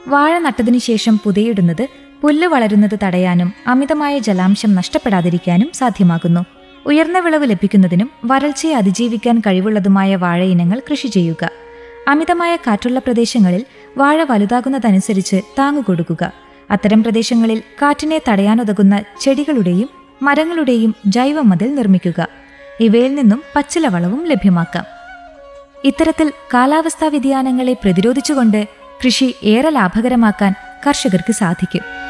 വാഴ നട്ടതിനു ശേഷം പുതയിടുന്നത് പുല്ല് വളരുന്നത് തടയാനും അമിതമായ ജലാംശം നഷ്ടപ്പെടാതിരിക്കാനും സാധ്യമാകുന്നു ഉയർന്ന വിളവ് ലഭിക്കുന്നതിനും വരൾച്ചയെ അതിജീവിക്കാൻ കഴിവുള്ളതുമായ വാഴയിനങ്ങൾ കൃഷി ചെയ്യുക അമിതമായ കാറ്റുള്ള പ്രദേശങ്ങളിൽ വാഴ വലുതാകുന്നതനുസരിച്ച് താങ്ങുകൊടുക്കുക അത്തരം പ്രദേശങ്ങളിൽ കാറ്റിനെ തടയാനുതകുന്ന ചെടികളുടെയും മരങ്ങളുടെയും ജൈവമതിൽ നിർമ്മിക്കുക ഇവയിൽ നിന്നും പച്ചില വളവും ലഭ്യമാക്കാം ഇത്തരത്തിൽ കാലാവസ്ഥാ വ്യതിയാനങ്ങളെ പ്രതിരോധിച്ചുകൊണ്ട് കൃഷി ഏറെ ലാഭകരമാക്കാൻ കർഷകർക്ക് സാധിക്കും